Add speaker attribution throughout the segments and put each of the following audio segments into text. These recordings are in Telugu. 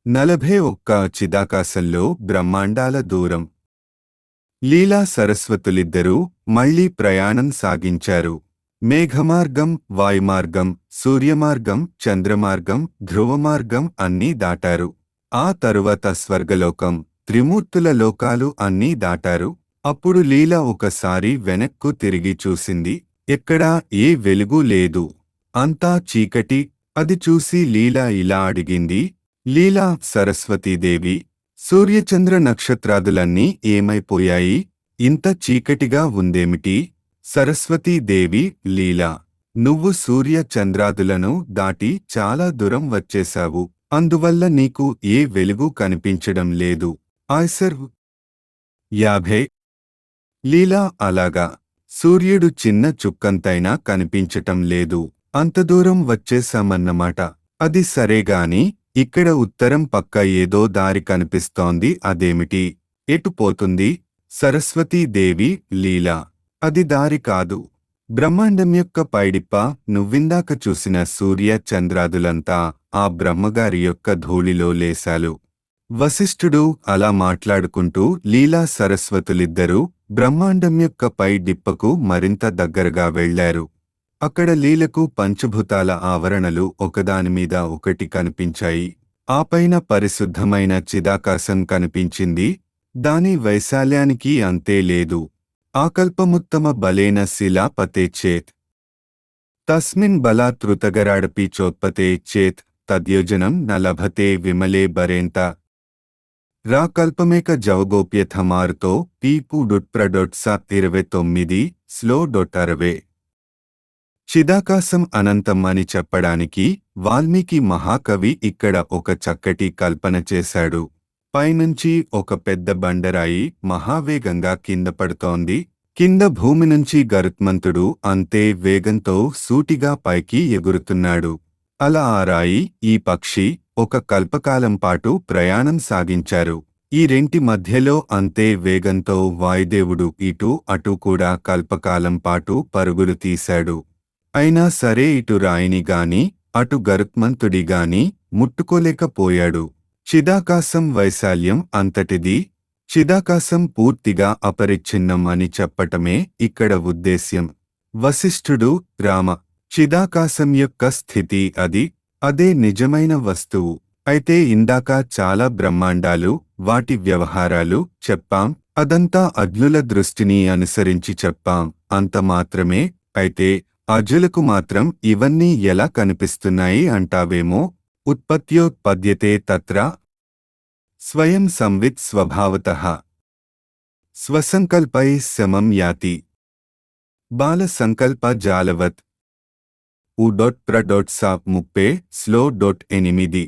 Speaker 1: నలభై ఒక్క చిదాకాశంలో బ్రహ్మాండాల దూరం లీలా సరస్వతులిద్దరూ మళ్లీ ప్రయాణం సాగించారు మేఘమార్గం వాయుమార్గం సూర్యమార్గం చంద్రమార్గం ధ్రువమార్గం అన్నీ దాటారు ఆ తరువాత స్వర్గలోకం త్రిమూర్తుల లోకాలు అన్నీ దాటారు అప్పుడు లీల ఒకసారి వెనక్కు తిరిగి చూసింది ఎక్కడా ఏ వెలుగు లేదు అంతా చీకటి అది చూసి లీల ఇలా అడిగింది లీలా సరస్వతీదేవి సూర్యచంద్ర నక్షత్రాదులన్నీ ఏమైపోయాయి ఇంత చీకటిగా ఉందేమిటి సరస్వతీదేవి లీలా నువ్వు సూర్య చంద్రాదులను దాటి చాలా దూరం వచ్చేశావు అందువల్ల నీకు ఏ వెలుగు కనిపించడం లేదు ఆయ్సర్ యాభై లీలా అలాగా సూర్యుడు చిన్న చుక్కంతైనా కనిపించటం లేదు అంత దూరం వచ్చేశామన్నమాట అది సరేగాని ఇక్కడ ఉత్తరం పక్క ఏదో దారి కనిపిస్తోంది అదేమిటి ఎటు పోతుంది సరస్వతీదేవి లీలా అది దారి కాదు బ్రహ్మాండం యొక్క పైడిప్ప నువ్విందాక చూసిన సూర్య చంద్రాదులంతా ఆ బ్రహ్మగారి యొక్క ధూళిలో లేశాలు వశిష్ఠుడు అలా మాట్లాడుకుంటూ లీలా సరస్వతులిద్దరూ బ్రహ్మాండం యొక్క పై డిప్పకు మరింత దగ్గరగా వెళ్లారు అక్కడ లీలకు పంచభూతాల ఆవరణలు ఒకదానిమీద ఒకటి కనిపించాయి ఆపైన పరిశుద్ధమైన చిదాకాశం కనిపించింది దాని వైశాల్యానికి అంతే లేదు ఆకల్పముత్తమ బలేన శిలాపతే చేత్ తస్మిన్ బలాతృతగరాడపి చోత్పతే చేత్ తద్యోజనం న లభతే విమలే బరేంత రాకల్పమేక జవగోప్యథమారుతో పీపు డుట్ప్రడొట్స ఇరవై తొమ్మిది స్లో డొట్ అరవే చిదాకాశం అనంతం అని చెప్పడానికి వాల్మీకి మహాకవి ఇక్కడ ఒక చక్కటి కల్పన చేశాడు పైనుంచి ఒక పెద్ద బండరాయి మహావేగంగా కింద పడుతోంది కింద భూమి నుంచి గరుత్మంతుడు అంతే వేగంతో సూటిగా పైకి ఎగురుతున్నాడు అలా ఆ రాయి ఈ పక్షి ఒక కల్పకాలం పాటు ప్రయాణం సాగించారు ఈ రెంటి మధ్యలో అంతే వేగంతో వాయుదేవుడు ఇటు అటు కూడా కల్పకాలం పాటు పరుగులు తీశాడు అయినా సరే ఇటు రాయిని గాని అటు గరుత్మంతుడి గాని ముట్టుకోలేకపోయాడు చిదాకాశం వైశాల్యం అంతటిది చిదాకాశం పూర్తిగా అపరిచ్ఛిన్నం అని చెప్పటమే ఇక్కడ ఉద్దేశ్యం వశిష్ఠుడు రామ చిదాకాశం యొక్క స్థితి అది అదే నిజమైన వస్తువు అయితే ఇందాక చాలా బ్రహ్మాండాలు వాటి వ్యవహారాలు చెప్పాం అదంతా అజ్ఞుల దృష్టిని అనుసరించి చెప్పాం అంత మాత్రమే అయితే అజులకు మాత్రం ఇవన్నీ ఎలా కనిపిస్తున్నాయి అంటావేమో ఉత్పత్యోత్పద్యతే తత్ర స్వయం సంవిత్ స్వభావత స్వసంకల్పై సమం యాతి బాల సంకల్ప జాలవత్ ఉ డొట్ ప్ర డొట్ సా ముప్పే స్లో డొట్ ఎనిమిది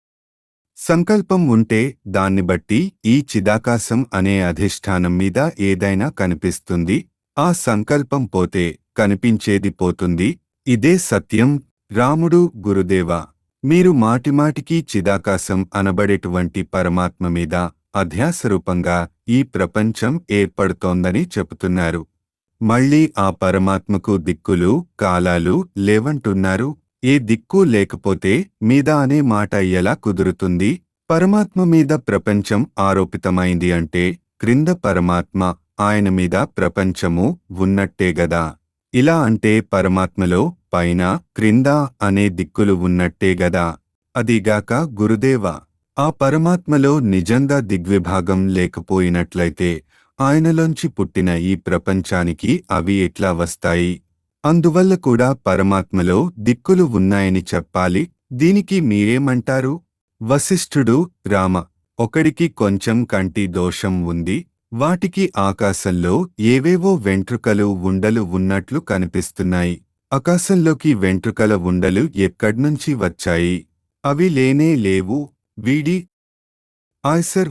Speaker 1: సంకల్పం ఉంటే దాన్ని బట్టి ఈ చిదాకాశం అనే అధిష్టానం మీద ఏదైనా కనిపిస్తుంది ఆ సంకల్పం పోతే కనిపించేది పోతుంది ఇదే సత్యం రాముడు గురుదేవ మీరు మాటిమాటికి చిదాకాశం అనబడేటువంటి పరమాత్మ మీద అధ్యాసరూపంగా ఈ ప్రపంచం ఏర్పడుతోందని చెబుతున్నారు మళ్ళీ ఆ పరమాత్మకు దిక్కులు కాలాలు లేవంటున్నారు ఏ దిక్కు లేకపోతే మీద అనే మాట ఎలా కుదురుతుంది పరమాత్మ మీద ప్రపంచం ఆరోపితమైంది అంటే క్రింద పరమాత్మ ఆయన మీద ప్రపంచము ఉన్నట్టే గదా ఇలా అంటే పరమాత్మలో పైన క్రింద అనే దిక్కులు ఉన్నట్టే గదా అదిగాక గురుదేవ ఆ పరమాత్మలో నిజంగా దిగ్విభాగం లేకపోయినట్లయితే ఆయనలోంచి పుట్టిన ఈ ప్రపంచానికి అవి ఎట్లా వస్తాయి అందువల్ల కూడా పరమాత్మలో దిక్కులు ఉన్నాయని చెప్పాలి దీనికి మీరేమంటారు వశిష్ఠుడు రామ ఒకడికి కొంచెం కంటి దోషం ఉంది వాటికి ఆకాశంలో ఏవేవో వెంట్రుకలు ఉండలు ఉన్నట్లు కనిపిస్తున్నాయి ఆకాశంలోకి వెంట్రుకల ఉండలు ఎక్కడ్నుంచి వచ్చాయి అవి లేనే లేవు వీడి ఆయ్సర్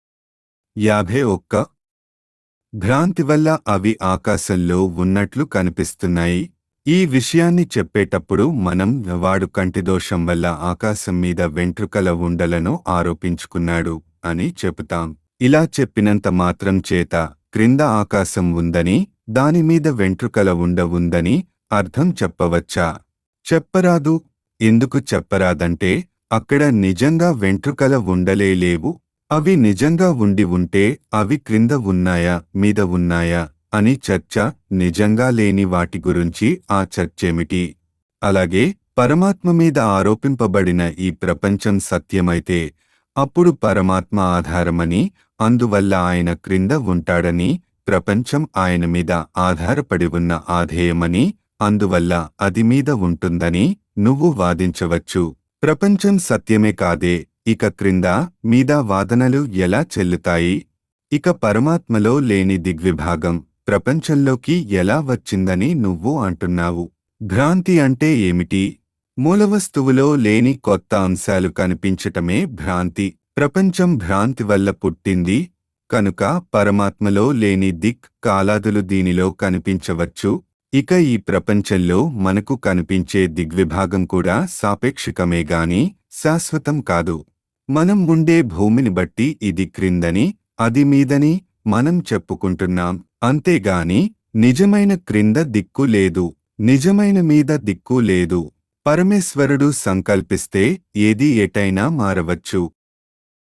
Speaker 1: యాభై ఒక్క భ్రాంతి వల్ల అవి ఆకాశంలో ఉన్నట్లు కనిపిస్తున్నాయి ఈ విషయాన్ని చెప్పేటప్పుడు మనం వాడు కంటిదోషం వల్ల ఆకాశం మీద వెంట్రుకల ఉండలను ఆరోపించుకున్నాడు అని చెబుతాం ఇలా చెప్పినంత మాత్రం చేత క్రింద ఆకాశం ఉందని దానిమీద వెంట్రుకల ఉండ ఉందని అర్థం చెప్పవచ్చా చెప్పరాదు ఎందుకు చెప్పరాదంటే అక్కడ నిజంగా వెంట్రుకల ఉండలే లేవు అవి నిజంగా ఉండి ఉంటే అవి క్రింద ఉన్నాయా మీద ఉన్నాయా అని చర్చ నిజంగా లేని వాటి గురించి ఆ చర్చేమిటి అలాగే పరమాత్మ మీద ఆరోపింపబడిన ఈ ప్రపంచం సత్యమైతే అప్పుడు పరమాత్మ ఆధారమని అందువల్ల ఆయన క్రింద ఉంటాడని ప్రపంచం ఆయన మీద ఆధారపడి ఉన్న ఆధేయమని అందువల్ల అది మీద ఉంటుందని నువ్వు వాదించవచ్చు ప్రపంచం సత్యమే కాదే ఇక క్రింద మీద వాదనలు ఎలా చెల్లుతాయి ఇక పరమాత్మలో లేని దిగ్విభాగం ప్రపంచంలోకి ఎలా వచ్చిందని నువ్వు అంటున్నావు భ్రాంతి అంటే ఏమిటి మూలవస్తువులో లేని కొత్త అంశాలు కనిపించటమే భ్రాంతి ప్రపంచం భ్రాంతి వల్ల పుట్టింది కనుక పరమాత్మలో లేని దిక్ కాలాదులు దీనిలో కనిపించవచ్చు ఇక ఈ ప్రపంచంలో మనకు కనిపించే దిగ్విభాగం కూడా సాపేక్షికమే గాని శాశ్వతం కాదు మనం ఉండే భూమిని బట్టి ఇది క్రిందని అది మీదని మనం చెప్పుకుంటున్నాం అంతేగాని నిజమైన క్రింద దిక్కు లేదు నిజమైన మీద దిక్కు లేదు పరమేశ్వరుడు సంకల్పిస్తే ఏది ఎటైనా మారవచ్చు